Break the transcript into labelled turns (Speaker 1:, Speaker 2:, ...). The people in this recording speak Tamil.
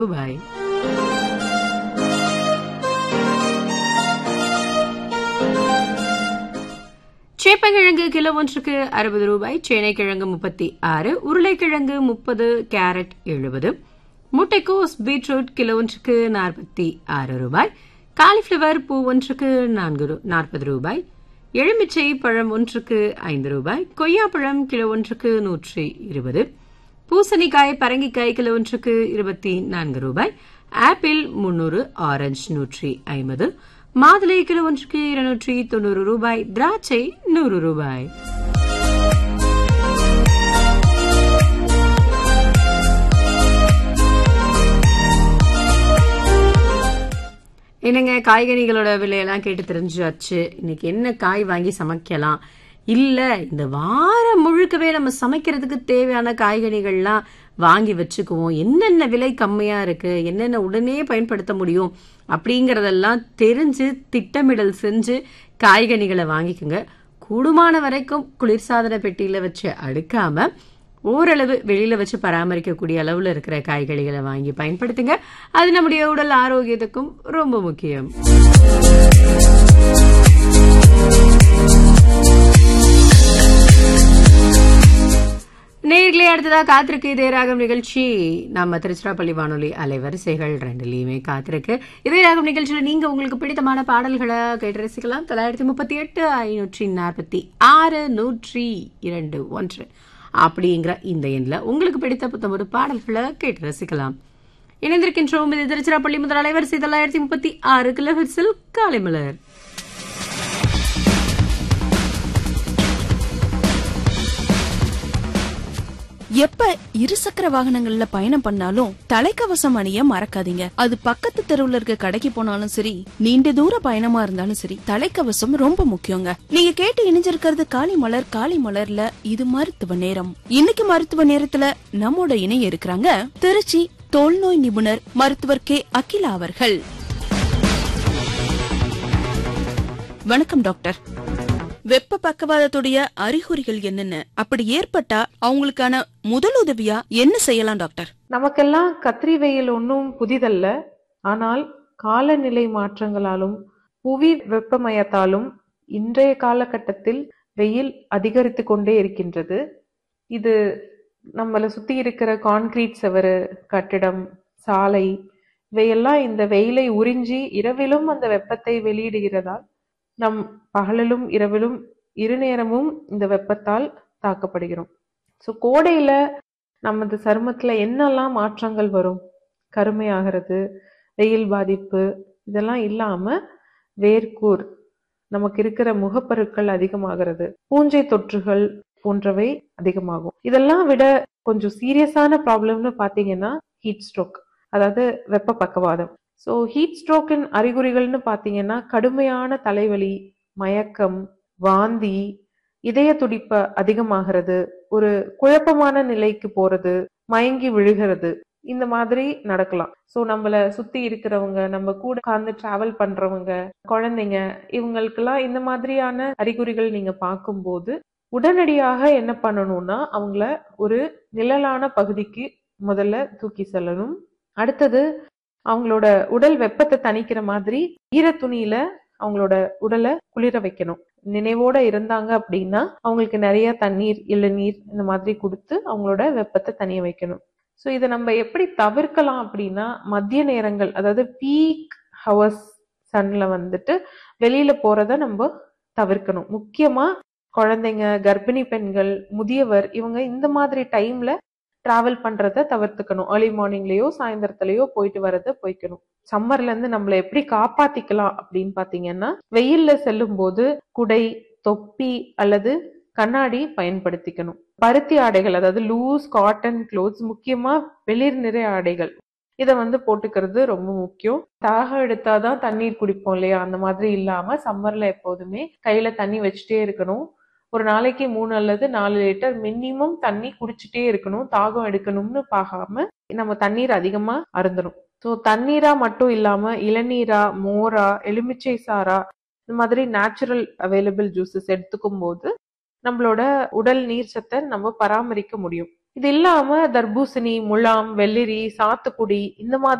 Speaker 1: ரூபாய் சேப்பங்கிழங்கு கிலோ ஒன்றுக்கு அறுபது ரூபாய் சேனைக்கிழங்கு முப்பத்தி ஆறு உருளைக்கிழங்கு முப்பது கேரட் எழுபது முட்டைக்கோஸ் பீட்ரூட் கிலோ ஒன்றுக்கு நாற்பத்தி ஆறு ரூபாய் காலிஃபிளவர் பூ ஒன்றுக்கு நான்கு ரூ- நாற்பது ரூபாய் எலுமிச்சை பழம் ஒன்றுக்கு ஐந்து ரூபாய் கொய்யாப்பழம் கிலோ ஒன்றுக்கு நூற்றி இருபது பூசணிக்காய் பரங்கிக்காய் கிலோ ஒன்றுக்கு இருபத்தி நான்கு ரூபாய் ஆப்பிள் முன்னூறு ஆரஞ்சு நூற்றி ஐம்பது மாதுளை கிலோ ஒன்றுக்கு இருநூற்றி தொண்ணூறு ரூபாய் திராட்சை நூறு ரூபாய் என்னங்க காய்கறிகளோட விலையெல்லாம் கேட்டு தெரிஞ்சாச்சு இன்னைக்கு என்ன காய் வாங்கி சமைக்கலாம் இல்ல இந்த வாரம் முழுக்கவே நம்ம சமைக்கிறதுக்கு தேவையான காய்கறிகள்லாம் வாங்கி வச்சுக்குவோம் என்னென்ன விலை கம்மியா இருக்கு என்னென்ன உடனே பயன்படுத்த முடியும் அப்படிங்கறதெல்லாம் தெரிஞ்சு திட்டமிடல் செஞ்சு காய்கனிகளை வாங்கிக்கோங்க கூடுமான வரைக்கும் குளிர்சாதன பெட்டியில வச்சு அடுக்காம ஓரளவு வெளியில வச்சு பராமரிக்கக்கூடிய அளவுல இருக்கிற காய்கறிகளை வாங்கி பயன்படுத்துங்க அது நம்முடைய உடல் ஆரோக்கியத்துக்கும் ரொம்ப முக்கியம் நேர்களே அடுத்ததா காத்திருக்கு இதே ராகம் நிகழ்ச்சி நம்ம திருச்சிராப்பள்ளி வானொலி அலைவரிசைகள் ரெண்டுலயுமே காத்திருக்கு இதே ராகம் நிகழ்ச்சியில நீங்க உங்களுக்கு பிடித்தமான பாடல்களை கேட்டு ரசிக்கலாம் தொள்ளாயிரத்தி முப்பத்தி எட்டு ஐநூற்றி நாற்பத்தி ஆறு நூற்றி இரண்டு ஒன்று அப்படிங்கிற இந்த எண்ணில் உங்களுக்கு பிடித்த புத்தம்பது பாடல்களை கேட்டு ரசிக்கலாம் இணைந்திருக்கின்றோம் இது திருச்சிராப்பள்ளி முதல் அலைவரிசை தொள்ளாயிரத்தி முப்பத்தி ஆறு கிலோஹெர்ஸில் காலைமலர்
Speaker 2: எப்ப இருசக்கர வாகனங்கள்ல பயணம் பண்ணாலும் தலைக்கவசம் அணிய மறக்காதீங்க அது பக்கத்து தெருவுல இருக்க கடைக்கு போனாலும் சரி நீண்ட தூர பயணமா இருந்தாலும் சரி தலைக்கவசம் ரொம்ப முக்கியங்க நீங்க கேட்டு இணைஞ்சிருக்கிறது காளி மலர் காளி மலர்ல இது மருத்துவ நேரம் இன்னைக்கு மருத்துவ நேரத்துல நம்மோட இணைய இருக்கிறாங்க திருச்சி தோல்நோய் நிபுணர் மருத்துவர் கே அகிலா அவர்கள் வணக்கம் டாக்டர் வெப்ப பக்கவாதத்துடைய அறிகுறிகள் என்னென்ன அப்படி ஏற்பட்டா அவங்களுக்கான முதலுதவியா என்ன செய்யலாம் டாக்டர்
Speaker 3: நமக்கெல்லாம் கத்திரி வெயில் ஒன்றும் புதிதல்ல ஆனால் காலநிலை மாற்றங்களாலும் புவி வெப்பமயத்தாலும் இன்றைய காலகட்டத்தில் வெயில் அதிகரித்து கொண்டே இருக்கின்றது இது நம்மளை சுத்தி இருக்கிற கான்கிரீட் செவரு கட்டிடம் சாலை இவையெல்லாம் இந்த வெயிலை உறிஞ்சி இரவிலும் அந்த வெப்பத்தை வெளியிடுகிறதால் நம் பகலிலும் இரவிலும் இரு நேரமும் இந்த வெப்பத்தால் தாக்கப்படுகிறோம் ஸோ கோடையில நமது சருமத்துல என்னெல்லாம் மாற்றங்கள் வரும் கருமையாகிறது வெயில் பாதிப்பு இதெல்லாம் இல்லாம வேர்க்கூர் நமக்கு இருக்கிற முகப்பருக்கள் அதிகமாகிறது பூஞ்சை தொற்றுகள் போன்றவை அதிகமாகும் இதெல்லாம் விட கொஞ்சம் சீரியஸான ப்ராப்ளம்னு பாத்தீங்கன்னா ஹீட் ஸ்ட்ரோக் அதாவது வெப்ப பக்கவாதம் ஸோ ஹீட் ஸ்ட்ரோக்கின் அறிகுறிகள்னு பாத்தீங்கன்னா கடுமையான தலைவலி மயக்கம் வாந்தி இதய துடிப்பு அதிகமாகிறது ஒரு குழப்பமான நிலைக்கு போறது மயங்கி விழுகிறது இந்த மாதிரி நடக்கலாம் ஸோ நம்மள சுத்தி இருக்கிறவங்க நம்ம கூட உட்கார்ந்து டிராவல் பண்றவங்க குழந்தைங்க இவங்களுக்கெல்லாம் இந்த மாதிரியான அறிகுறிகள் நீங்க பார்க்கும்போது உடனடியாக என்ன பண்ணணும்னா அவங்கள ஒரு நிழலான பகுதிக்கு முதல்ல தூக்கி செல்லணும் அடுத்தது அவங்களோட உடல் வெப்பத்தை தணிக்கிற மாதிரி ஈர துணியில அவங்களோட உடலை குளிர வைக்கணும் நினைவோட இருந்தாங்க அப்படின்னா அவங்களுக்கு நிறைய தண்ணீர் இளநீர் இந்த மாதிரி கொடுத்து அவங்களோட வெப்பத்தை தணிய வைக்கணும் ஸோ இதை நம்ம எப்படி தவிர்க்கலாம் அப்படின்னா மதிய நேரங்கள் அதாவது பீக் ஹவர்ஸ் சன்ல வந்துட்டு வெளியில போறத நம்ம தவிர்க்கணும் முக்கியமா குழந்தைங்க கர்ப்பிணி பெண்கள் முதியவர் இவங்க இந்த மாதிரி டைம்ல டிராவல் பண்றத தவிர்த்துக்கணும் ஏர்லி மார்னிங்லயோ சாயந்தரத்துலயோ போயிட்டு வரத போய்க்கணும் சம்மர்ல இருந்து நம்மள எப்படி காப்பாத்திக்கலாம் அப்படின்னு பாத்தீங்கன்னா வெயில்ல செல்லும் போது குடை தொப்பி அல்லது கண்ணாடி பயன்படுத்திக்கணும் பருத்தி ஆடைகள் அதாவது லூஸ் காட்டன் க்ளோத்ஸ் முக்கியமா வெளிர் நிறை ஆடைகள் இதை வந்து போட்டுக்கிறது ரொம்ப முக்கியம் தாகம் எடுத்தாதான் தண்ணீர் குடிப்போம் இல்லையா அந்த மாதிரி இல்லாம சம்மர்ல எப்போதுமே கையில தண்ணி வச்சுட்டே இருக்கணும் ஒரு நாளைக்கு மூணு அல்லது நாலு லிட்டர் மினிமம் தண்ணி குடிச்சிட்டே இருக்கணும் தாகம் எடுக்கணும்னு பார்க்காம நம்ம தண்ணீர் அதிகமா அருந்தணும் ஸோ தண்ணீரா மட்டும் இல்லாம இளநீரா மோரா எலுமிச்சை சாரா இந்த மாதிரி நேச்சுரல் அவைலபிள் ஜூசஸ் எடுத்துக்கும் போது நம்மளோட உடல் நீர் சத்தை நம்ம பராமரிக்க முடியும் இது இல்லாம தர்பூசணி முலாம் வெள்ளரி சாத்துக்குடி இந்த மாதிரி